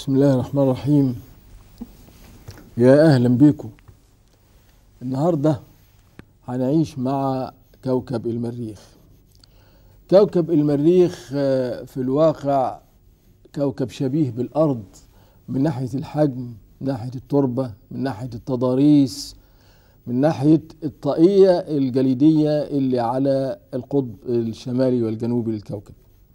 بسم الله الرحمن الرحيم يا اهلا بيكم النهارده هنعيش مع كوكب المريخ كوكب المريخ آه، في الواقع كوكب شبيه بالارض من ناحيه الحجم من ناحيه التربه من ناحيه التضاريس من ناحيه الطاقيه الجليديه اللي على القطب الشمالي والجنوبي للكوكب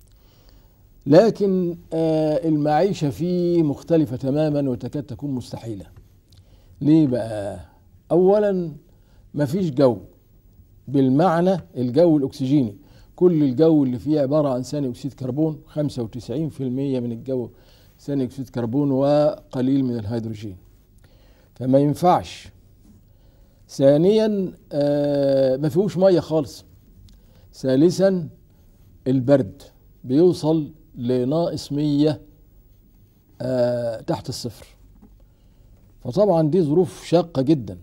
لكن آه، المعيشة فيه مختلفة تماما وتكاد تكون مستحيلة ليه بقى أولا مفيش جو بالمعنى الجو الأكسجيني كل الجو اللي فيه عبارة عن ثاني أكسيد كربون 95% من الجو ثاني أكسيد كربون وقليل من الهيدروجين فما ينفعش ثانيا آه، ما فيهوش مية خالص ثالثا البرد بيوصل لناقص 100 آه تحت الصفر فطبعا دي ظروف شاقة جدا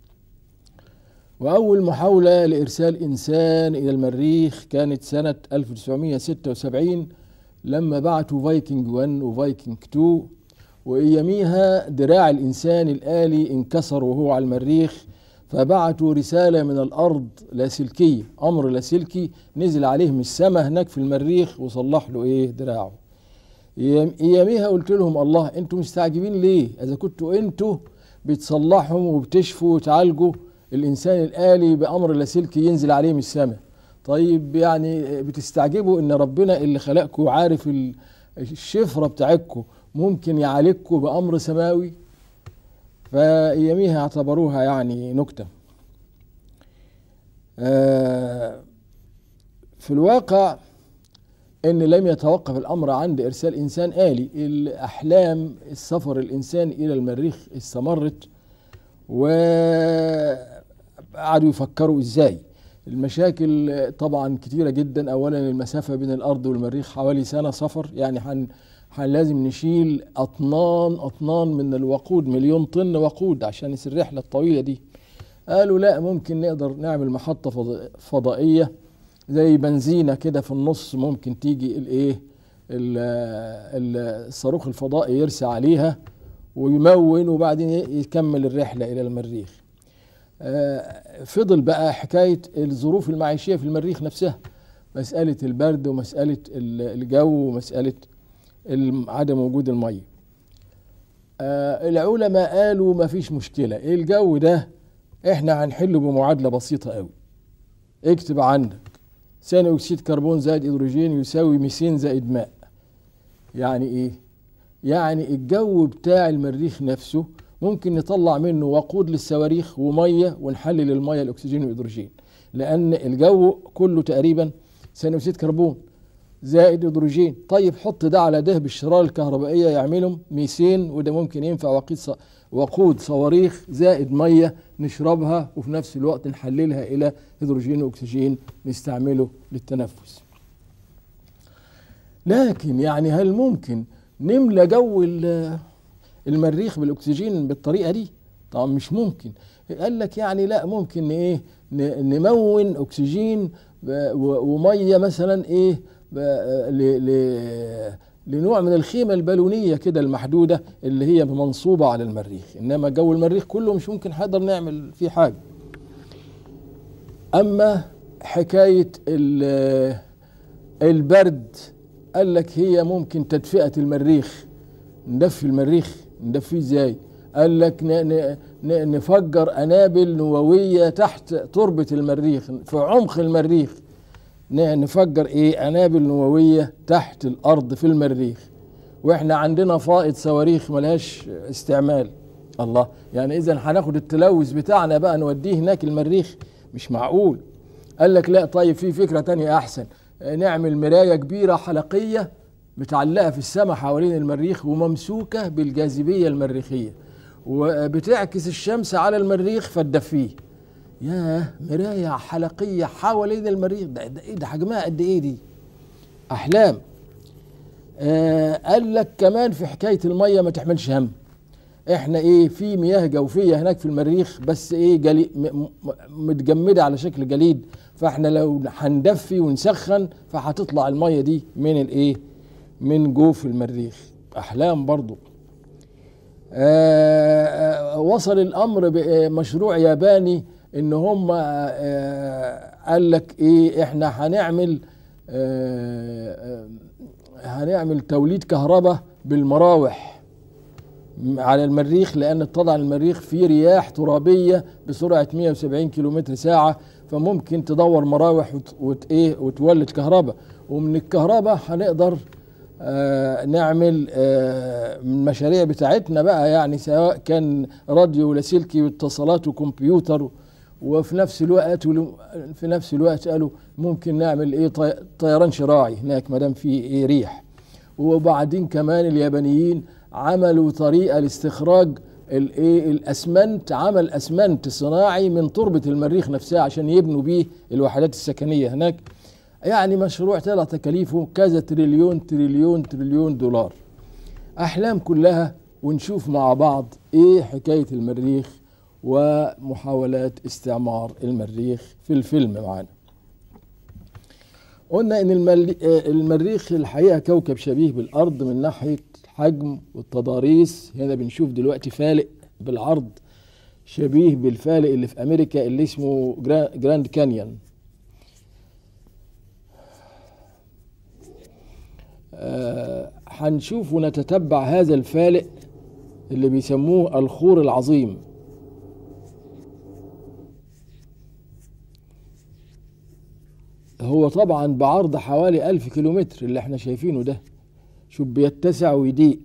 وأول محاولة لإرسال إنسان إلى المريخ كانت سنة 1976 لما بعتوا فايكنج 1 وفايكنج 2 وأياميها دراع الإنسان الآلي انكسر وهو على المريخ فبعتوا رسالة من الأرض لاسلكية أمر لاسلكي نزل عليه من السماء هناك في المريخ وصلح له إيه دراعه أيام- أياميها قلت لهم الله أنتوا مستعجبين ليه إذا كنتوا أنتوا بتصلحوا وبتشفوا وتعالجوا الإنسان الآلي بأمر لاسلكي ينزل عليه من السماء طيب يعني بتستعجبوا ان ربنا اللي خلقكم وعارف ال- الشفره بتاعتكم ممكن يعالجكم بامر سماوي فاياميها اعتبروها يعني نكته آه، في الواقع ان لم يتوقف الامر عند ارسال انسان الي الاحلام السفر الانسان الى المريخ استمرت وقعدوا يفكروا ازاي المشاكل طبعا كتيره جدا اولا المسافه بين الارض والمريخ حوالي سنه سفر يعني حن حن لازم نشيل اطنان اطنان من الوقود مليون طن وقود عشان الرحله الطويله دي قالوا لا ممكن نقدر نعمل محطه فض- فضائيه زي بنزينه كده في النص ممكن تيجي الايه ال- ال- الصاروخ الفضائي يرسى عليها ويمون وبعدين يكمل الرحله الى المريخ آه، فضل بقى حكايه الظروف المعيشيه في المريخ نفسها مساله البرد ومساله ال- الجو ومساله الم- عدم وجود الميه آه، العلماء قالوا ما فيش مشكله الجو ده احنا هنحله بمعادله بسيطه قوي اكتب عندك ثاني اكسيد كربون زائد هيدروجين يساوي ميثين زائد ماء يعني ايه يعني الجو بتاع المريخ نفسه ممكن نطلع منه وقود للصواريخ وميه ونحلل الميه الاكسجين والهيدروجين لان الجو كله تقريبا ثاني اكسيد كربون زائد هيدروجين طيب حط ده على ده بالشراره الكهربائيه يعملهم ميثين وده ممكن ينفع وقود ص- وقود صواريخ زائد ميه نشربها وفي نفس الوقت نحللها الى هيدروجين واكسجين نستعمله للتنفس لكن يعني هل ممكن نملى جو ال- المريخ بالاكسجين بالطريقه دي طبعا مش ممكن قال لك يعني لا ممكن ايه ن- نمون اكسجين ب- و- وميه مثلا ايه ب- ل- ل- لنوع من الخيمه البالونيه كده المحدوده اللي هي منصوبه على المريخ انما جو المريخ كله مش ممكن حقدر نعمل فيه حاجه اما حكايه ال- البرد قال لك هي ممكن تدفئه المريخ ندفي المريخ ندفيه ازاي قال لك ن- ن- ن- نفجر انابل نوويه تحت تربه المريخ في عمق المريخ ن- نفجر ايه انابل نوويه تحت الارض في المريخ واحنا عندنا فائض صواريخ ملهاش استعمال الله يعني اذا هناخد التلوث بتاعنا بقى نوديه هناك المريخ مش معقول قال لك لا طيب في فكره تانية احسن نعمل مرايه كبيره حلقيه متعلقه في السماء حوالين المريخ وممسوكه بالجاذبيه المريخيه وبتعكس الشمس على المريخ فتدفيه ياه مرايه حلقيه حوالين المريخ ده, ده ايه ده حجمها قد ايه دي احلام آه قال لك كمان في حكايه الميه ما تحملش هم احنا ايه في مياه جوفيه هناك في المريخ بس ايه جلي م- م- متجمده على شكل جليد فاحنا لو هندفي ونسخن فهتطلع الميه دي من الايه من جوف المريخ احلام برضو آه، آه، وصل الامر بمشروع ياباني ان هم آه، قال لك ايه احنا هنعمل آه، آه، هنعمل توليد كهرباء بالمراوح على المريخ لان طبعا المريخ فيه رياح ترابيه بسرعه 170 كيلومتر ساعه فممكن تدور مراوح وت... وت... ايه وتولد كهرباء ومن الكهرباء هنقدر آه نعمل آه من المشاريع بتاعتنا بقى يعني سواء كان راديو لاسلكي واتصالات وكمبيوتر وفي نفس الوقت ولو- في نفس الوقت قالوا ممكن نعمل ايه طي- طيران شراعي هناك ما دام في ايه ريح وبعدين كمان اليابانيين عملوا طريقه لاستخراج الايه الاسمنت عمل اسمنت صناعي من تربه المريخ نفسها عشان يبنوا بيه الوحدات السكنيه هناك يعني مشروع طلع تكاليفه كذا تريليون تريليون تريليون دولار احلام كلها ونشوف مع بعض ايه حكايه المريخ ومحاولات استعمار المريخ في الفيلم معانا قلنا ان المل- آه، المريخ الحقيقه كوكب شبيه بالارض من ناحيه حجم والتضاريس هنا بنشوف دلوقتي فالق بالعرض شبيه بالفالق اللي في امريكا اللي اسمه جرا- جراند كانيون آه، هنشوف ونتتبع هذا الفالق اللي بيسموه الخور العظيم هو طبعا بعرض حوالي ألف كيلومتر اللي احنا شايفينه ده شوف بيتسع ويضيق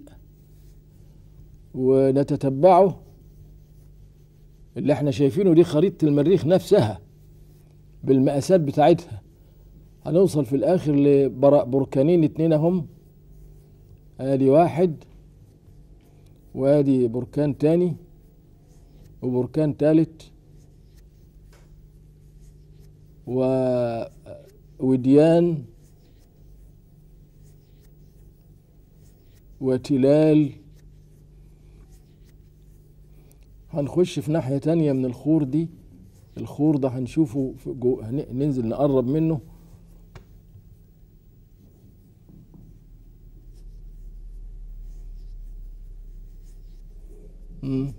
ونتتبعه اللي احنا شايفينه دي خريطة المريخ نفسها بالمقاسات بتاعتها هنوصل في الآخر لبركانين اتنين اهم ادي واحد وادي بركان تاني وبركان تالت و وديان وتلال هنخش في ناحية تانية من الخور دي الخور ده هنشوفه في جو هن- ننزل نقرب منه مم.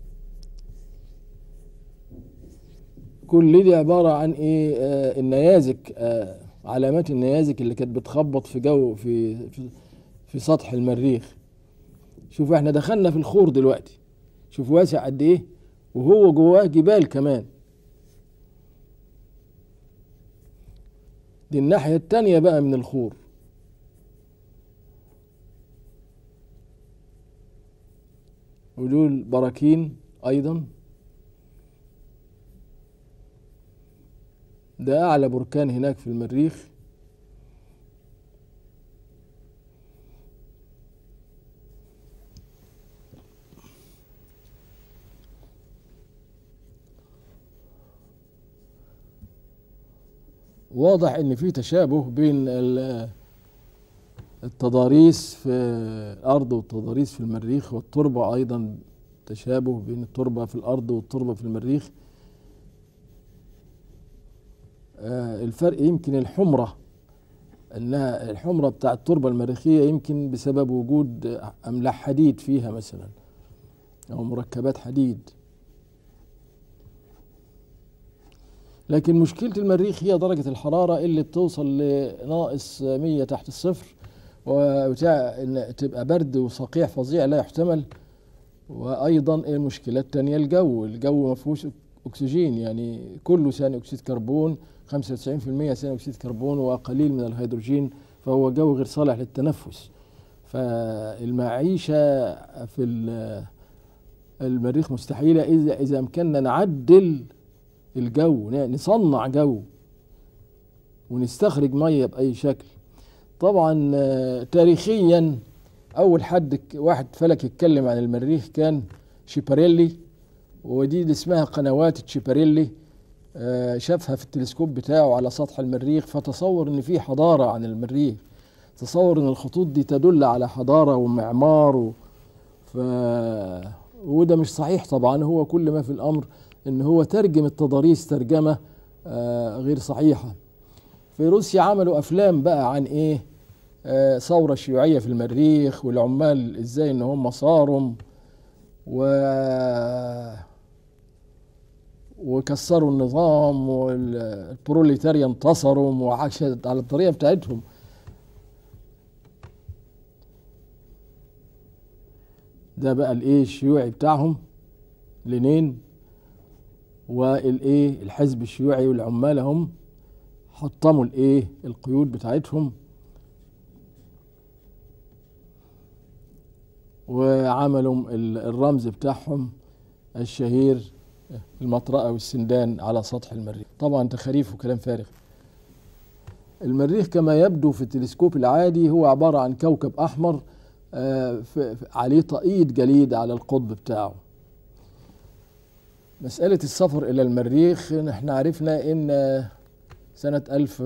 كل دي عبارة عن ايه آه النيازك آه علامات النيازك اللي كانت بتخبط في جو في في, في سطح المريخ شوف احنا دخلنا في الخور دلوقتي شوف واسع قد ايه وهو جواه جبال كمان دي الناحية التانية بقى من الخور ودول براكين أيضا ده أعلى بركان هناك في المريخ واضح ان في تشابه بين ال- التضاريس في الارض والتضاريس في المريخ والتربه ايضا تشابه بين التربه في الارض والتربه في المريخ آه، الفرق يمكن الحمرة انها الحمرة بتاع التربة المريخية يمكن بسبب وجود املاح حديد فيها مثلا او مركبات حديد لكن مشكلة المريخ هي درجة الحرارة اللي بتوصل لناقص 100 تحت الصفر وبتاع ان تبقى برد وصقيع فظيع لا يحتمل وايضا المشكلة التانية الجو الجو ما فيهوش اكسجين يعني كله ثاني اكسيد كربون 95% ثاني اكسيد كربون وقليل من الهيدروجين فهو جو غير صالح للتنفس فالمعيشة في ال- المريخ مستحيلة إذا إذا أمكننا نعدل الجو ن- نصنع جو ونستخرج مية بأي شكل طبعا آه، تاريخيا أول حد ك- واحد فلك يتكلم عن المريخ كان شيباريلي ودي اللي اسمها قنوات تشيباريلي آه، شافها في التلسكوب بتاعه على سطح المريخ فتصور ان في حضاره عن المريخ تصور ان الخطوط دي تدل على حضاره ومعمار و... ف... وده مش صحيح طبعا هو كل ما في الامر ان هو ترجم التضاريس ترجمه آه، غير صحيحه في روسيا عملوا افلام بقى عن ايه آه، ثوره شيوعيه في المريخ والعمال ازاي ان هم صاروا و وكسروا النظام والبروليتاريا انتصروا وعاشت على الطريقه بتاعتهم ده بقى الايه الشيوعي بتاعهم لينين والايه الحزب الشيوعي والعمال هم حطموا الايه القيود بتاعتهم وعملوا ال- الرمز بتاعهم الشهير المطرقة والسندان على سطح المريخ طبعا تخاريف وكلام فارغ المريخ كما يبدو في التلسكوب العادي هو عبارة عن كوكب أحمر آه، في- في- عليه طاقية جليد على القطب بتاعه مسألة السفر إلى المريخ نحن عرفنا إن سنة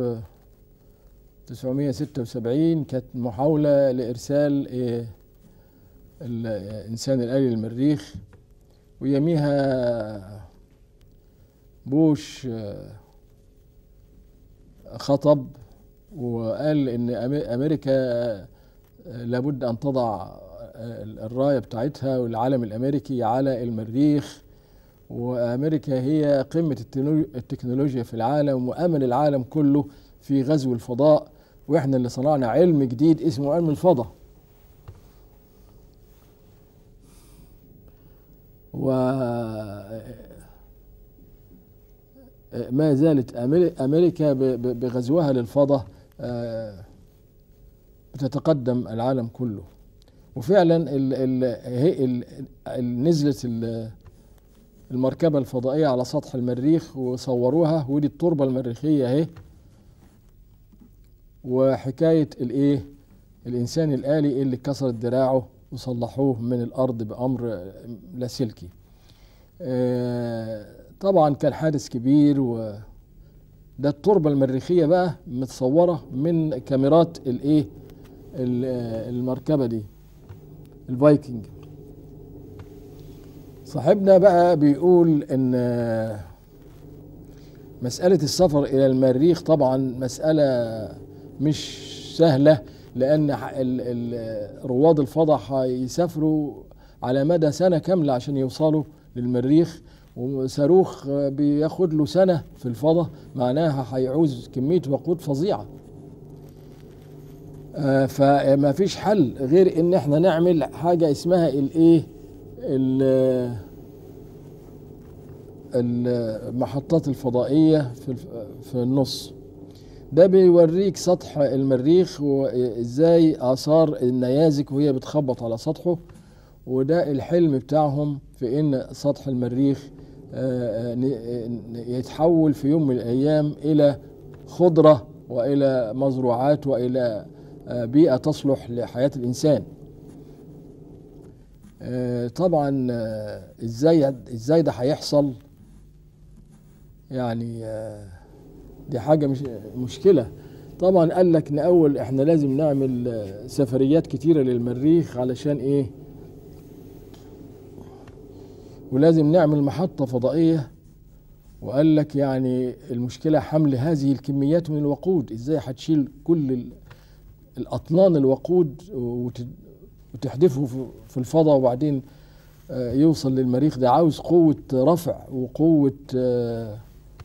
1976 كانت محاولة لإرسال آه، الإنسان الآلي للمريخ ويميها بوش آه، خطب وقال ان أمي- امريكا آه، لابد ان تضع آه، الرايه بتاعتها والعلم الامريكي على المريخ وامريكا هي قمه التنو- التكنولوجيا في العالم وامل العالم كله في غزو الفضاء واحنا اللي صنعنا علم جديد اسمه علم الفضاء و ما زالت أمري- أمريكا ب- ب- بغزوها للفضاء آه، بتتقدم العالم كله وفعلا ال ال هي ال ال نزلت ال- المركبة الفضائية على سطح المريخ وصوروها ودي التربة المريخية اهي وحكاية الايه الإنسان الآلي اللي كسرت دراعه وصلحوه من الأرض بأمر لاسلكي آه، طبعا كان حادث كبير و ده التربة المريخية بقى متصورة من كاميرات الايه ال- آه، المركبة دي الفايكنج صاحبنا بقى بيقول ان آه، مسألة السفر إلى المريخ طبعا مسألة مش سهلة لأن ح- ال- ال- رواد الفضاء هيسافروا على مدى سنة كاملة عشان يوصلوا للمريخ وصاروخ آه، بياخد له سنة في الفضاء معناها هيعوز كمية وقود فظيعة آه، فما فيش حل غير ان احنا نعمل حاجة اسمها الايه ال- المحطات الفضائية في الف- في النص ده بيوريك سطح المريخ وازاي اثار النيازك وهي بتخبط على سطحه وده الحلم بتاعهم في ان سطح المريخ آه، آه، ن- يتحول في يوم من الايام الى خضره والى مزروعات والى آه، بيئه تصلح لحياه الانسان آه، طبعا آه، ازاي ازاي ده هيحصل يعني آه، دي حاجه مش مشكله طبعا قال لك نأول احنا لازم نعمل آه، سفريات كتيره للمريخ علشان ايه ولازم نعمل محطه فضائيه وقال لك يعني المشكله حمل هذه الكميات من الوقود ازاي هتشيل كل ال- الاطنان الوقود وت- وتحدفه في- في الفضاء وبعدين آه، يوصل للمريخ ده عاوز قوة رفع وقوة آه،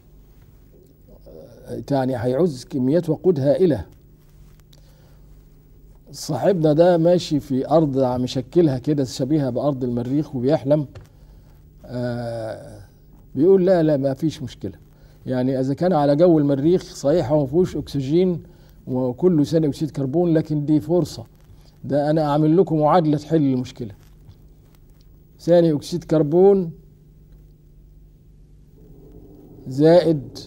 آه، يعني هيعوز كميات وقود هائلة صاحبنا ده ماشي في أرض مشكلها كده شبيهة بأرض المريخ وبيحلم آه، بيقول لا لا ما فيش مشكلة يعني إذا كان على جو المريخ صحيح هو ما فيهوش أكسجين وكله ثاني أكسيد كربون لكن دي فرصة ده أنا أعمل لكم معادلة تحل المشكلة ثاني أكسيد كربون زائد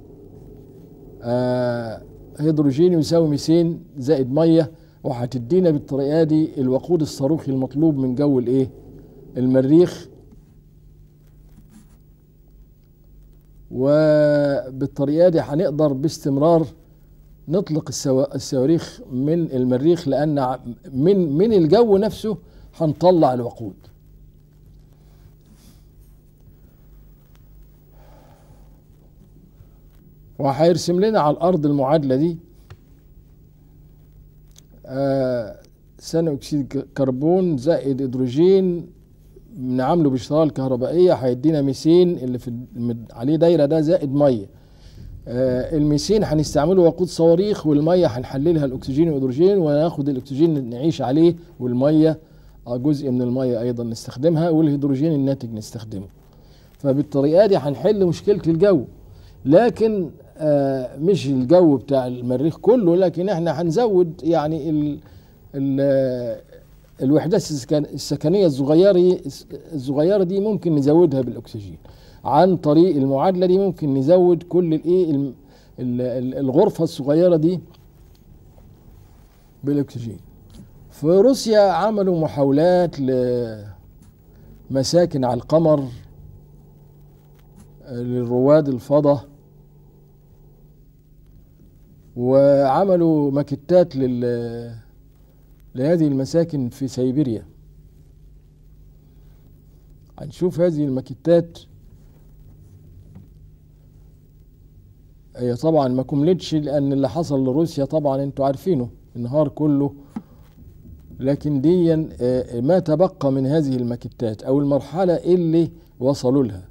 آه هيدروجين يساوي ميثين زائد مية وهتدينا بالطريقة دي الوقود الصاروخي المطلوب من جو الايه المريخ وبالطريقة دي هنقدر باستمرار نطلق السوا- الصواريخ من المريخ لأن ع- من من الجو نفسه هنطلع الوقود وهيرسم لنا على الارض المعادله دي آه ثاني اكسيد ك- كربون زائد هيدروجين بنعامله بالشراره الكهربائيه هيدينا ميثين اللي في المد- عليه دايره ده زائد ميه آه، الميثين هنستعمله وقود صواريخ والميه هنحللها الاكسجين والهيدروجين وناخد الاكسجين نعيش عليه والميه آه، جزء من الميه ايضا نستخدمها والهيدروجين الناتج نستخدمه فبالطريقه دي هنحل مشكله الجو لكن آه، مش الجو بتاع المريخ كله لكن احنا هنزود يعني ال ال الوحدات السكن- السكنيه الصغيره الصغيره دي ممكن نزودها بالاكسجين عن طريق المعادله دي ممكن نزود كل الايه الم- ال- ال- الغرفه الصغيره دي بالاكسجين في روسيا عملوا محاولات لمساكن على القمر للرواد الفضاء وعملوا ماكيتات لل لهذه المساكن في سيبيريا هنشوف هذه الماكيتات هي طبعا ما كملتش لان اللي حصل لروسيا طبعا انتوا عارفينه النهار كله لكن دي آه، ما تبقى من هذه الماكيتات او المرحله اللي وصلوا لها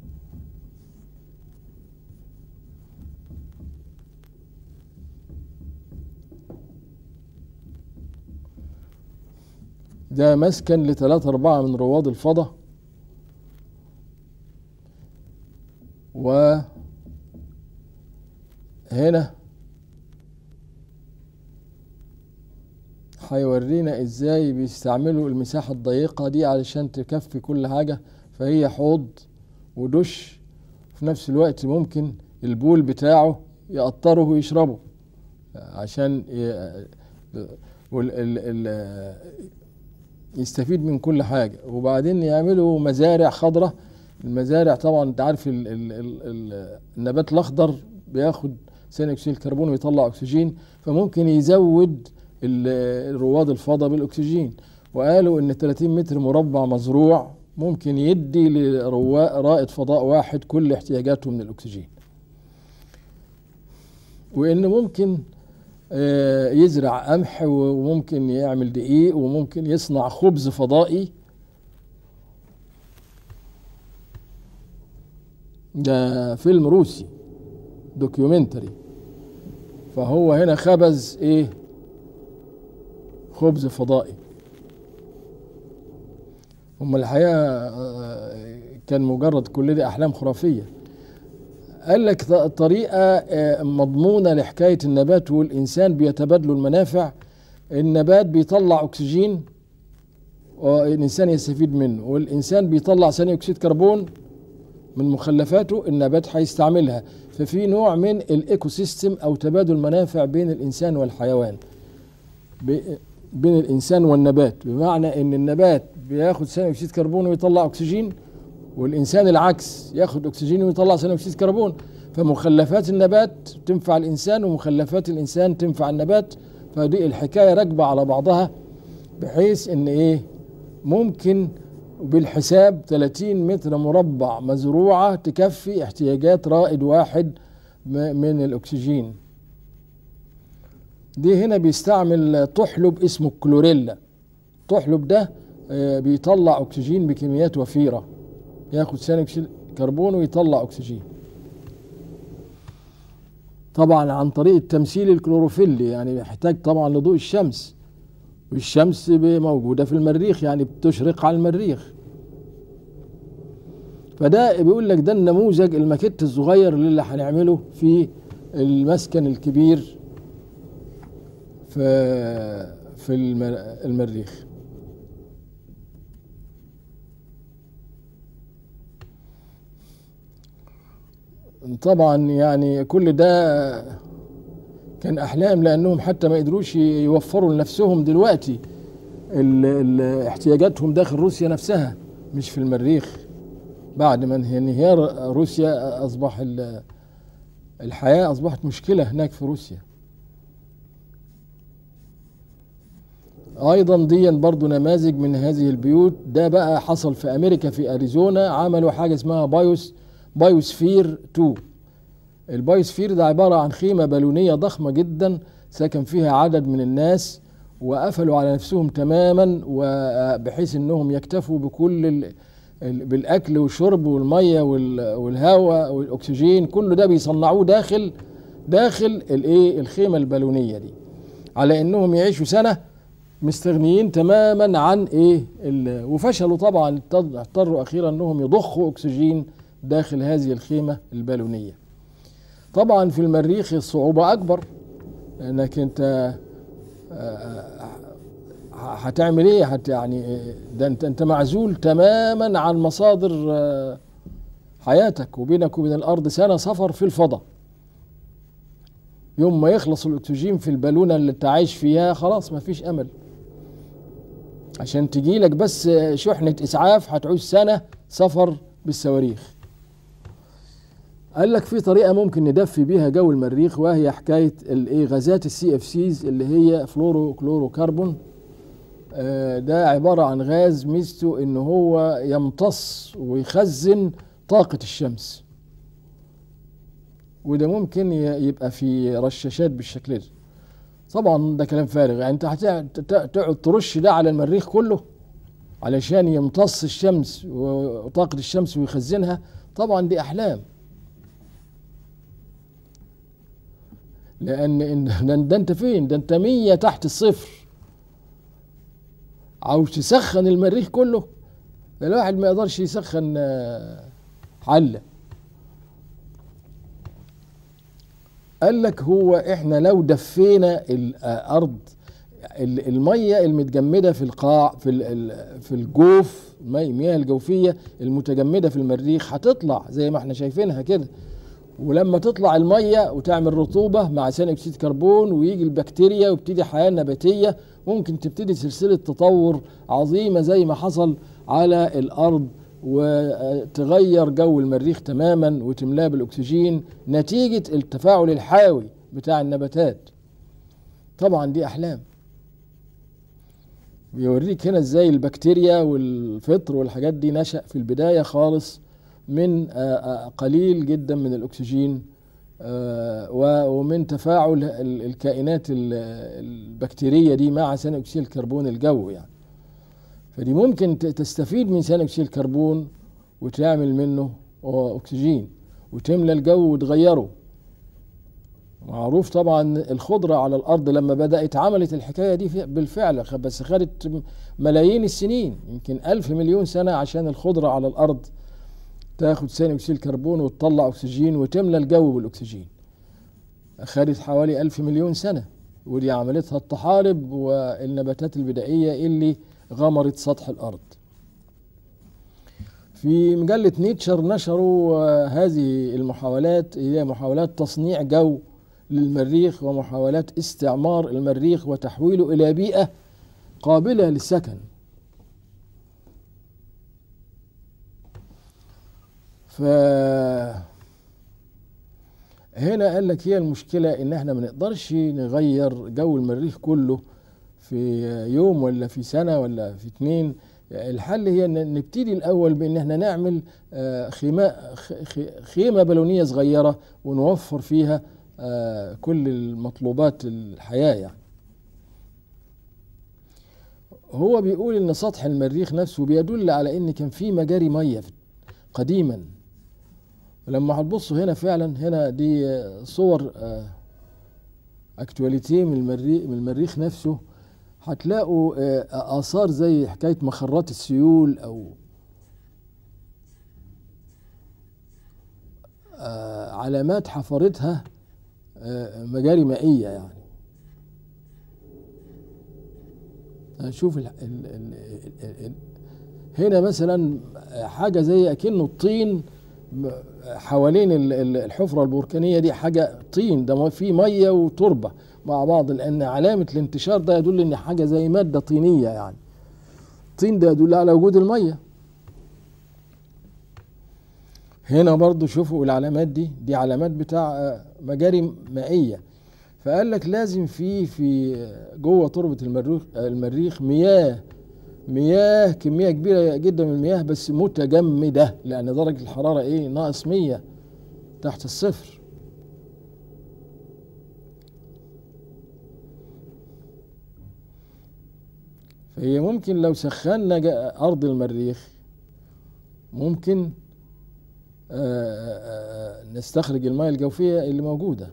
ده مسكن لثلاثة أربعة من رواد الفضاء وهنا هيورينا ازاي بيستعملوا المساحة الضيقة دي علشان تكفي كل حاجة فهي حوض ودش في نفس الوقت ممكن البول بتاعه يقطره ويشربه عشان ي- وال- ال- ال- يستفيد من كل حاجة وبعدين يعملوا مزارع خضراء المزارع طبعا انت عارف ال ال ال ال النبات الاخضر بياخد ثاني اكسيد الكربون ويطلع اكسجين فممكن يزود ال- رواد الفضاء بالاكسجين وقالوا ان 30 متر مربع مزروع ممكن يدي لرائد فضاء واحد كل احتياجاته من الاكسجين وان ممكن آه، يزرع قمح وممكن يعمل دقيق وممكن يصنع خبز فضائي ده فيلم روسي دوكيومنتري فهو هنا خبز ايه خبز فضائي هم الحقيقة آه، كان مجرد كل دي أحلام خرافية قال لك ط- طريقة آه، مضمونة لحكاية النبات والإنسان بيتبادلوا المنافع النبات بيطلع أكسجين والإنسان يستفيد منه والإنسان بيطلع ثاني أكسيد كربون من مخلفاته النبات هيستعملها ففي نوع من الإيكو سيستم أو تبادل منافع بين الإنسان والحيوان ب- بين الإنسان والنبات بمعنى إن النبات بياخد ثاني أكسيد كربون ويطلع أكسجين والإنسان العكس ياخد أكسجين ويطلع ثاني أكسيد كربون فمخلفات النبات تنفع الإنسان ومخلفات الإنسان تنفع النبات فدي الحكاية راكبة على بعضها بحيث إن إيه ممكن بالحساب 30 متر مربع مزروعة تكفي احتياجات رائد واحد م- من الأكسجين دي هنا بيستعمل طحلب اسمه كلوريلا طحلب ده آه، بيطلع أكسجين بكميات وفيرة ياخد ثاني أكسيد كربون ويطلع أكسجين طبعا عن طريق التمثيل الكلوروفيلي يعني بيحتاج طبعا لضوء الشمس والشمس ب- موجودة في المريخ يعني بتشرق على المريخ فده بيقول لك ده النموذج الماكيت الصغير اللي هنعمله في المسكن الكبير في في المر- المريخ طبعا يعني كل ده كان احلام لانهم حتى ما قدروش يوفروا لنفسهم دلوقتي ال- ال- احتياجاتهم داخل روسيا نفسها مش في المريخ بعد ما انه- انهيار روسيا اصبح ال- الحياه اصبحت مشكله هناك في روسيا ايضا دي برضو نماذج من هذه البيوت ده بقى حصل في امريكا في اريزونا عملوا حاجه اسمها بايوس بايوسفير 2 البايوسفير ده عباره عن خيمه بالونيه ضخمه جدا سكن فيها عدد من الناس وقفلوا على نفسهم تماما وبحيث انهم يكتفوا بكل ال... بالاكل والشرب والميه والهواء والاكسجين كل ده بيصنعوه داخل داخل الايه الخيمه البالونيه دي على انهم يعيشوا سنه مستغنيين تماما عن ايه وفشلوا طبعا اضطروا اخيرا انهم يضخوا اكسجين داخل هذه الخيمه البالونيه طبعا في المريخ الصعوبه اكبر لانك انت هتعمل ايه هت يعني ده انت انت معزول تماما عن مصادر حياتك وبينك وبين الارض سنه سفر في الفضاء يوم ما يخلص الاكسجين في البالونه اللي انت عايش فيها خلاص ما فيش امل عشان تجي لك بس شحنه اسعاف هتعوز سنه سفر بالصواريخ قال لك في طريقه ممكن ندفي بيها جو المريخ وهي حكايه الايه غازات السي اف سيز اللي هي فلورو كلورو كربون ده عباره عن غاز ميزته ان هو يمتص ويخزن طاقه الشمس وده ممكن يبقى في رشاشات بالشكل ده طبعا ده كلام فارغ يعني انت هتقعد ترش ده على المريخ كله علشان يمتص الشمس وطاقه الشمس ويخزنها طبعا دي احلام لان ده انت فين ده انت مية تحت الصفر عاوز تسخن المريخ كله ده الواحد ما يقدرش يسخن حله قال لك هو احنا لو دفينا الارض الميه المتجمده في القاع في في الجوف المياه الجوفيه المتجمده في المريخ هتطلع زي ما احنا شايفينها كده ولما تطلع الميه وتعمل رطوبه مع ثاني اكسيد كربون ويجي البكتيريا ويبتدي حياه نباتيه ممكن تبتدي سلسله تطور عظيمه زي ما حصل على الارض وتغير جو المريخ تماما وتملاه بالاكسجين نتيجه التفاعل الحيوي بتاع النباتات طبعا دي احلام بيوريك هنا ازاي البكتيريا والفطر والحاجات دي نشأ في البدايه خالص من قليل جدا من الاكسجين ومن تفاعل الكائنات البكتيريه دي مع ثاني اكسيد الكربون الجوي يعني فدي ممكن تستفيد من ثاني اكسيد الكربون وتعمل منه اكسجين وتملى الجو وتغيره معروف طبعا الخضرة على الأرض لما بدأت عملت الحكاية دي بالفعل بس خدت ملايين السنين يمكن ألف مليون سنة عشان الخضرة على الأرض تاخد ثاني أكسيد الكربون وتطلع أكسجين وتملى الجو بالأكسجين أخدت حوالي ألف مليون سنة ودي عملتها الطحالب والنباتات البدائية اللي غمرت سطح الأرض في مجلة نيتشر نشروا هذه المحاولات هي محاولات تصنيع جو للمريخ ومحاولات استعمار المريخ وتحويله إلى بيئة قابلة للسكن ف هنا قال لك هي المشكلة إن احنا ما نقدرش نغير جو المريخ كله في يوم ولا في سنة ولا في اتنين الحل هي ان نبتدي الاول بان احنا نعمل خيمه خيمه بالونيه صغيره ونوفر فيها كل المطلوبات الحياه يعني هو بيقول ان سطح المريخ نفسه بيدل على ان كان في مجاري ميه قديما لما هتبصوا هنا فعلا هنا دي صور اكتواليتي من المريخ من المريخ نفسه هتلاقوا آثار زي حكاية مخرات السيول أو علامات حفرتها مجاري مائية يعني هنشوف ال ال ال ال هنا مثلا حاجة زي أكنه الطين حوالين الحفرة البركانية دي حاجة طين ده فيه مية وتربة مع بعض لان علامه الانتشار ده يدل ان حاجه زي ماده طينيه يعني الطين ده يدل على وجود الميه هنا برضو شوفوا العلامات دي دي علامات بتاع مجاري مائيه فقال لك لازم في في جوه تربه المريخ المريخ مياه مياه كميه كبيره جدا من المياه بس متجمده لان درجه الحراره ايه ناقص 100 تحت الصفر فهي ممكن لو سخنا جا- أرض المريخ ممكن آه، آه، نستخرج المياه الجوفية اللي موجودة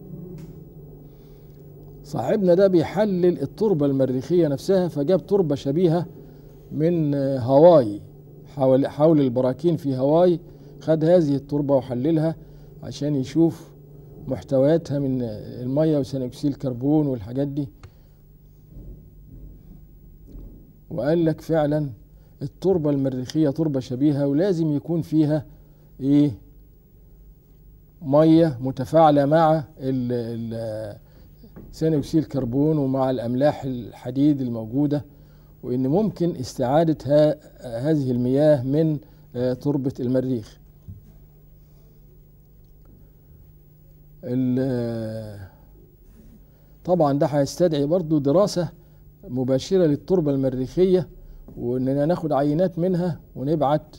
صاحبنا ده بيحلل التربة المريخية نفسها فجاب تربة شبيهة من آه، هاواي حول حول البراكين في هاواي خد هذه التربة وحللها عشان يشوف محتوياتها من المية وثاني أكسيد الكربون والحاجات دي وقال لك فعلا التربة المريخية تربة شبيهة ولازم يكون فيها ايه مية متفاعلة مع ال- ال- ثاني أكسيد الكربون ومع الأملاح الحديد الموجودة وإن ممكن استعادة ها هذه المياه من آه، تربة المريخ ال- طبعا ده هيستدعي برضو دراسة مباشرة للتربة المريخية وإننا ناخد عينات منها ونبعت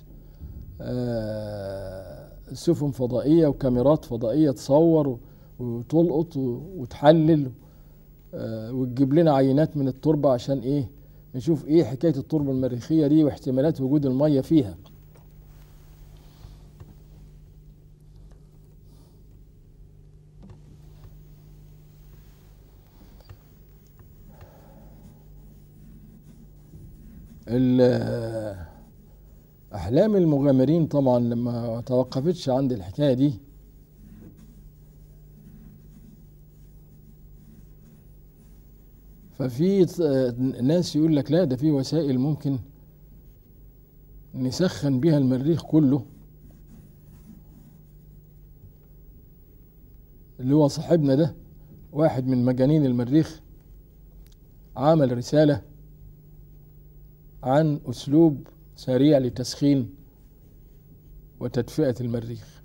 آه، سفن فضائية وكاميرات فضائية تصور و- وتلقط و- وتحلل آه، وتجيب لنا عينات من التربة عشان إيه نشوف إيه حكاية التربة المريخية دي واحتمالات وجود المية فيها ال- أحلام المغامرين طبعا لما توقفتش عند الحكاية دي ففي ت- ناس يقول لك لا ده في وسائل ممكن نسخن بيها المريخ كله اللي هو صاحبنا ده واحد من مجانين المريخ عمل رسالة عن أسلوب سريع لتسخين وتدفئة المريخ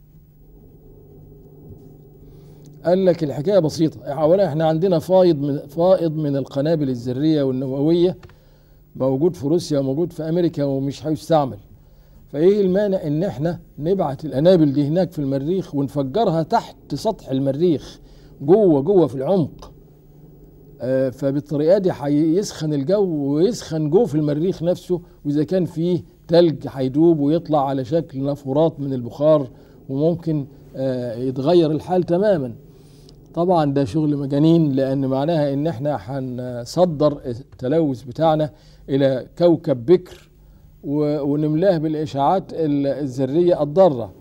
قال لك الحكاية بسيطة أولا احنا عندنا فائض من فائض من القنابل الذرية والنووية موجود في روسيا وموجود في أمريكا ومش هيستعمل فإيه المانع إن احنا نبعت القنابل دي هناك في المريخ ونفجرها تحت سطح المريخ جوه جوه في العمق آه، فبالطريقه دي هيسخن الجو ويسخن جوه في المريخ نفسه واذا كان فيه تلج هيدوب ويطلع على شكل نافورات من البخار وممكن آه، يتغير الحال تماما طبعا ده شغل مجانين لان معناها ان احنا هنصدر التلوث بتاعنا الى كوكب بكر و- ونملاه بالاشعاعات ال- الذريه الضاره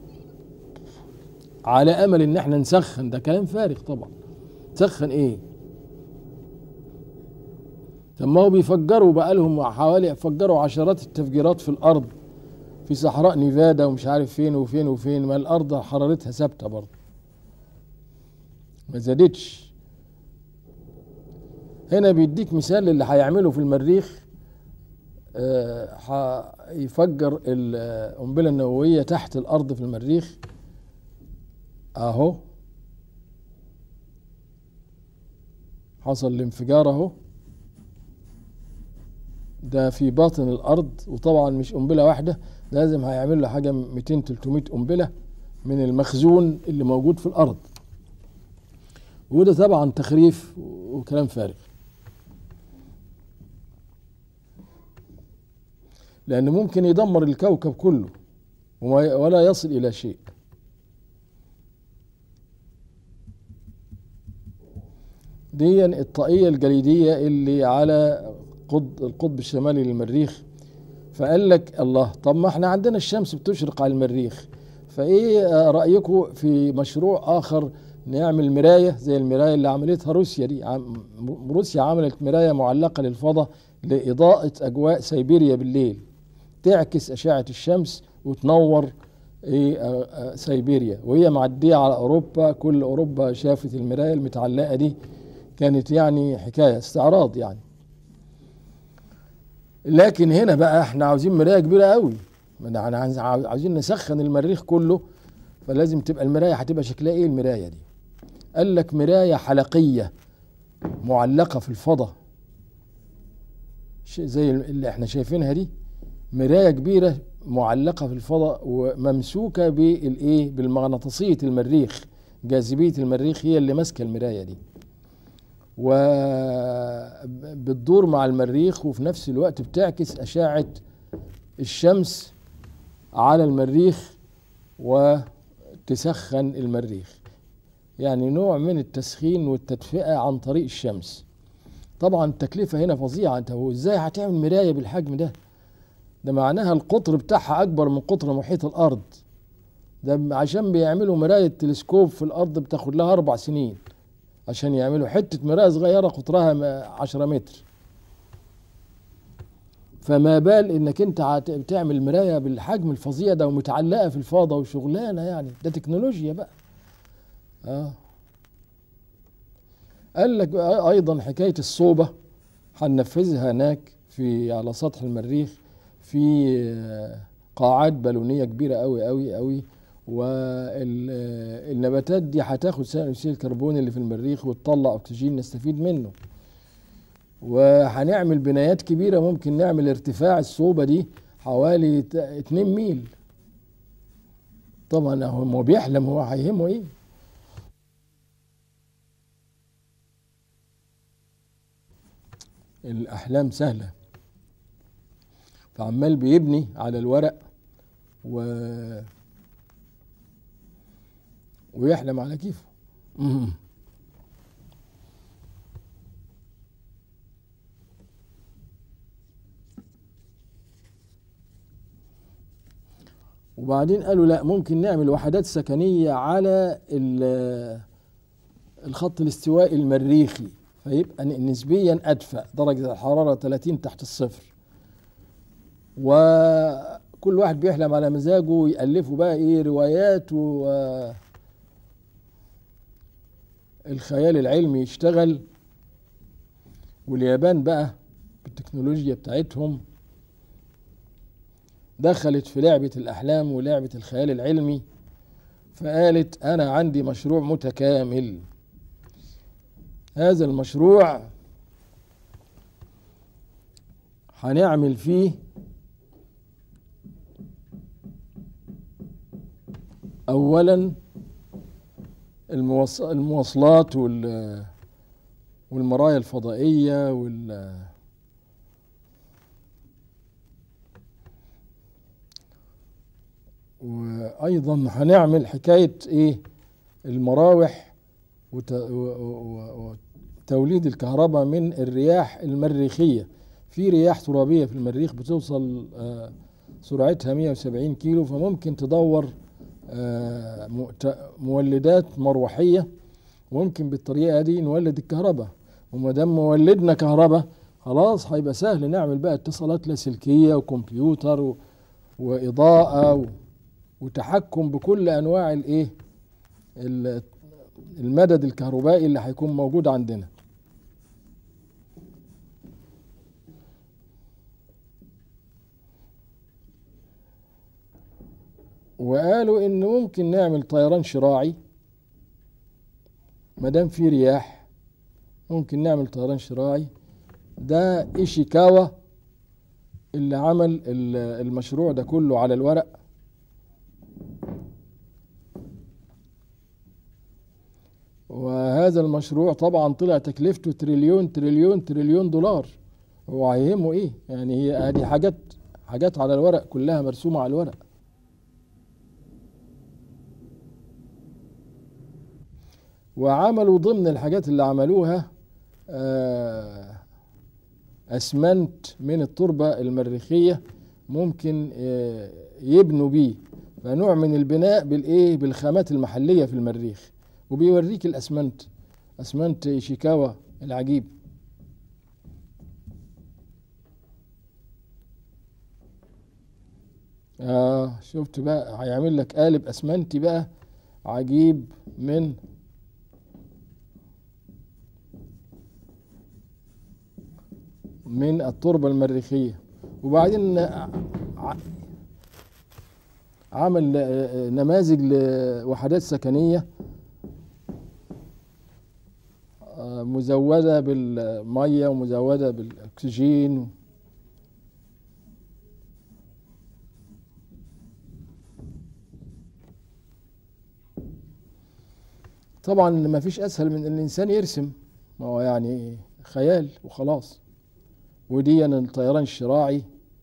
على امل ان احنا نسخن ده كلام فارغ طبعا تسخن ايه طب ما هو بيفجروا بقى لهم حوالي فجروا عشرات التفجيرات في الارض في صحراء نيفادا ومش عارف فين وفين وفين ما الارض حرارتها ثابته برضه ما زادتش هنا بيديك مثال اللي هيعمله في المريخ آه، هيفجر القنبله النوويه تحت الارض في المريخ اهو حصل الانفجار اهو ده في باطن الارض وطبعا مش قنبله واحده ده لازم هيعمل له حاجه 200 300 قنبله من المخزون اللي موجود في الارض وده طبعا تخريف وكلام فارغ لأنه ممكن يدمر الكوكب كله وما ولا يصل إلى شيء دي الطاقية الجليدية اللي على قطب القطب الشمالي للمريخ فقال لك الله طب ما احنا عندنا الشمس بتشرق على المريخ فايه آه، رأيكم في مشروع آخر نعمل مراية زي المراية اللي عملتها روسيا دي عم- روسيا عملت مراية معلقة للفضاء لإضاءة أجواء سيبيريا بالليل تعكس أشعة الشمس وتنور إيه آه، آه، سيبيريا وهي معدية على أوروبا كل أوروبا شافت المراية المتعلقة دي كانت يعني حكاية استعراض يعني لكن هنا بقى احنا عاوزين مراية كبيرة قوي ما احنا عايز- عاوزين نسخن المريخ كله فلازم تبقى المراية هتبقى شكلها ايه المراية دي قال لك مراية حلقية معلقة في الفضاء شيء زي اللي احنا شايفينها دي مراية كبيرة معلقة في الفضاء وممسوكة بالايه بالمغناطيسية المريخ جاذبية المريخ هي اللي ماسكة المراية دي وبتدور مع المريخ وفي نفس الوقت بتعكس أشعة الشمس على المريخ وتسخن المريخ يعني نوع من التسخين والتدفئة عن طريق الشمس طبعا التكلفة هنا فظيعة انت هو ازاي هتعمل مراية بالحجم ده ده معناها القطر بتاعها اكبر من قطر محيط الارض ده عشان بيعملوا مراية تلسكوب في الارض بتاخد لها اربع سنين عشان يعملوا حتة مراية صغيرة قطرها عشرة متر فما بال انك انت بتعمل مراية بالحجم الفظيع ده ومتعلقة في الفاضة وشغلانة يعني ده تكنولوجيا بقى اه قال لك ايضا حكايه الصوبه هننفذها هناك في على سطح المريخ في قاعات بالونيه كبيره قوي قوي قوي والنباتات دي هتاخد ثاني اكسيد الكربون اللي في المريخ وتطلع اكسجين نستفيد منه وهنعمل بنايات كبيره ممكن نعمل ارتفاع الصوبه دي حوالي 2 ميل طبعا هو بيحلم هو هيهمه ايه الأحلام سهلة فعمال بيبني على الورق و ويحلم على كيفه وبعدين قالوا لا ممكن نعمل وحدات سكنية على الخط الاستوائي المريخي فيبقى نسبيا أدفأ درجة الحرارة 30 تحت الصفر وكل واحد بيحلم على مزاجه ويألفوا بقى ايه روايات و الخيال العلمي يشتغل واليابان بقى بالتكنولوجيا بتاعتهم دخلت في لعبة الأحلام ولعبة الخيال العلمي فقالت أنا عندي مشروع متكامل هذا المشروع هنعمل فيه اولا المواصلات والمرايا الفضائيه وال وايضا هنعمل حكايه ايه المراوح وتوليد الكهرباء من الرياح المريخيه في رياح ترابيه في المريخ بتوصل سرعتها 170 كيلو فممكن تدور مولدات مروحيه وممكن بالطريقه دي نولد الكهرباء وما دام مولدنا كهرباء خلاص هيبقى سهل نعمل بقى اتصالات لاسلكيه وكمبيوتر و... واضاءه و... وتحكم بكل انواع الايه المدد الكهربائي اللي هيكون موجود عندنا وقالوا ان ممكن نعمل طيران شراعي ما دام في رياح ممكن نعمل طيران شراعي ده ايشيكاوا اللي عمل المشروع ده كله على الورق وهذا المشروع طبعا طلع تكلفته تريليون تريليون تريليون دولار هو هيهمه ايه يعني هي هذه حاجات حاجات على الورق كلها مرسومه على الورق وعملوا ضمن الحاجات اللي عملوها اسمنت من التربه المريخيه ممكن يبنوا بيه فنوع من البناء بالايه بالخامات المحليه في المريخ وبيوريك الاسمنت اسمنت شيكاوا العجيب اه شفت بقى هيعمل لك قالب اسمنتي بقى عجيب من من التربة المريخية وبعدين عمل نماذج لوحدات سكنية مزودة بالمية ومزودة بالأكسجين طبعا ما فيش أسهل من أن الإنسان يرسم ما هو يعني خيال وخلاص ودي الطيران الشراعي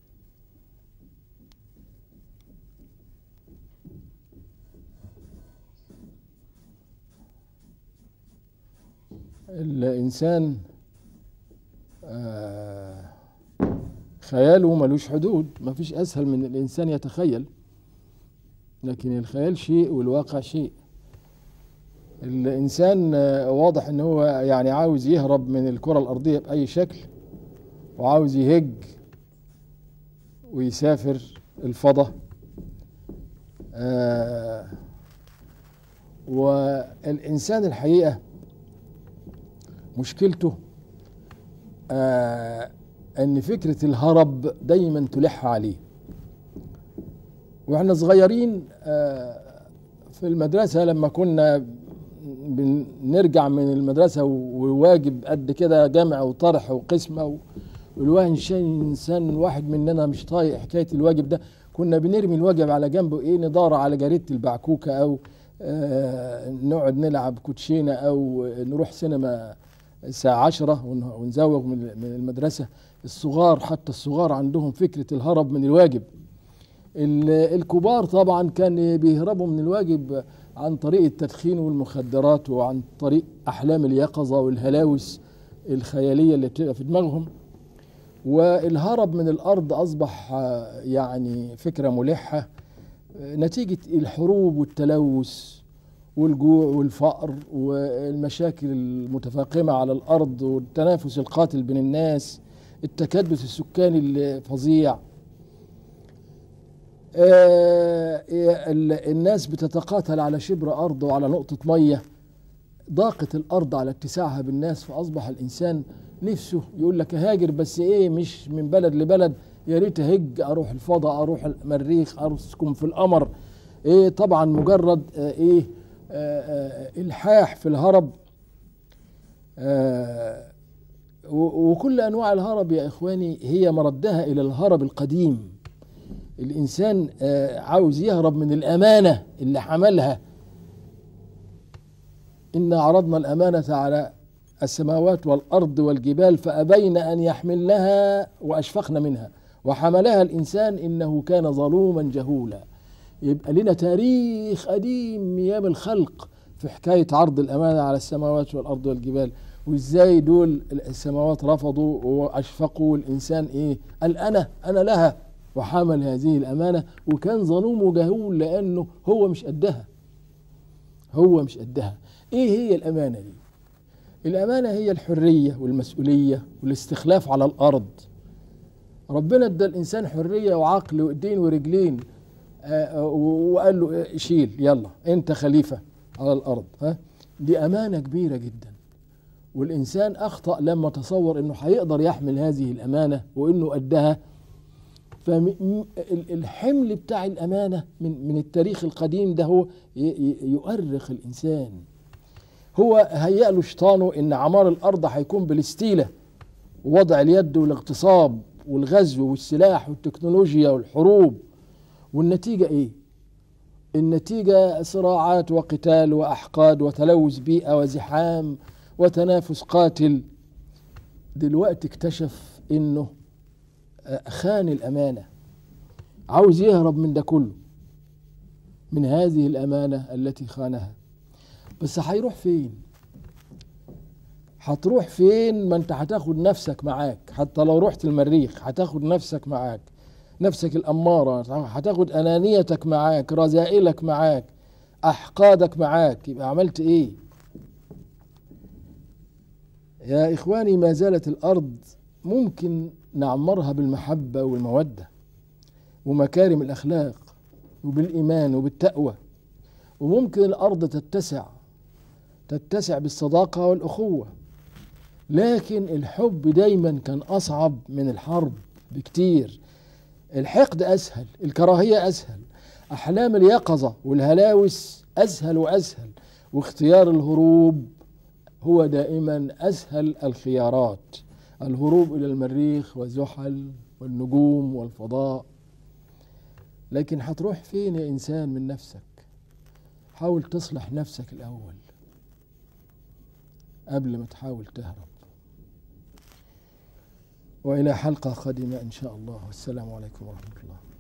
الإنسان آه، خياله ملوش حدود ما فيش أسهل من الإنسان يتخيل لكن الخيال شيء والواقع شيء الإنسان آه، واضح إن هو يعني عاوز يهرب من الكرة الأرضية بأي شكل وعاوز يهج ويسافر الفضاء آه والإنسان الحقيقة مشكلته آه ان فكره الهرب دايما تلح عليه واحنا صغيرين آه في المدرسه لما كنا بنرجع من المدرسه وواجب قد كده جمع وطرح وقسمه والواحد انسان واحد مننا مش طايق حكايه الواجب ده كنا بنرمي الواجب على جنبه ايه ندار على جريده البعكوكه او آه نقعد نلعب كوتشينه او نروح سينما الساعة عشرة ونزوغ من المدرسة الصغار حتى الصغار عندهم فكرة الهرب من الواجب الكبار طبعا كان بيهربوا من الواجب عن طريق التدخين والمخدرات وعن طريق أحلام اليقظة والهلاوس الخيالية اللي بتبقى في دماغهم والهرب من الأرض أصبح يعني فكرة ملحة نتيجة الحروب والتلوث والجوع والفقر والمشاكل المتفاقمة على الأرض والتنافس القاتل بين الناس التكدس السكاني الفظيع الناس بتتقاتل على شبر أرض وعلى نقطة مية ضاقت الأرض على اتساعها بالناس فأصبح الإنسان نفسه يقول لك هاجر بس إيه مش من بلد لبلد يا ريت هج أروح الفضاء أروح المريخ أسكن في القمر إيه طبعا مجرد إيه الحاح في الهرب وكل انواع الهرب يا اخواني هي مردها الى الهرب القديم الانسان عاوز يهرب من الامانه اللي حملها انا عرضنا الامانه على السماوات والارض والجبال فابين ان يحملنها واشفقن منها وحملها الانسان انه كان ظلوما جهولا يبقى لنا تاريخ قديم ايام الخلق في حكايه عرض الامانه على السماوات والارض والجبال وازاي دول السماوات رفضوا واشفقوا والانسان ايه قال انا انا لها وحمل هذه الامانه وكان ظلوم وجهول لانه هو مش قدها هو مش قدها ايه هي الامانه دي الامانه هي الحريه والمسؤوليه والاستخلاف على الارض ربنا ادى الانسان حريه وعقل وايدين ورجلين وقال له شيل يلا انت خليفه على الارض ها دي امانه كبيره جدا والانسان اخطا لما تصور انه هيقدر يحمل هذه الامانه وانه قدها فالحمل بتاع الامانه من من التاريخ القديم ده هو يؤرخ الانسان هو هيأ له شيطانه ان عمار الارض هيكون بالاستيله ووضع اليد والاغتصاب والغزو والسلاح والتكنولوجيا والحروب والنتيجة إيه؟ النتيجة صراعات وقتال وأحقاد وتلوث بيئة وزحام وتنافس قاتل دلوقتي اكتشف إنه خان الأمانة عاوز يهرب من ده كله من هذه الأمانة التي خانها بس هيروح فين؟ هتروح فين ما انت هتاخد نفسك معاك حتى لو رحت المريخ هتاخد نفسك معاك نفسك الأمارة هتاخد أنانيتك معاك رذائلك معاك أحقادك معاك يبقى عملت إيه يا إخواني ما زالت الأرض ممكن نعمرها بالمحبة والمودة ومكارم الأخلاق وبالإيمان وبالتقوى وممكن الأرض تتسع تتسع بالصداقة والأخوة لكن الحب دايما كان أصعب من الحرب بكتير الحقد أسهل الكراهية أسهل أحلام اليقظة والهلاوس أسهل وأسهل واختيار الهروب هو دائما أسهل الخيارات الهروب إلى المريخ وزحل والنجوم والفضاء لكن هتروح فين يا إنسان من نفسك حاول تصلح نفسك الأول قبل ما تحاول تهرب والى حلقه قادمه ان شاء الله والسلام عليكم ورحمه الله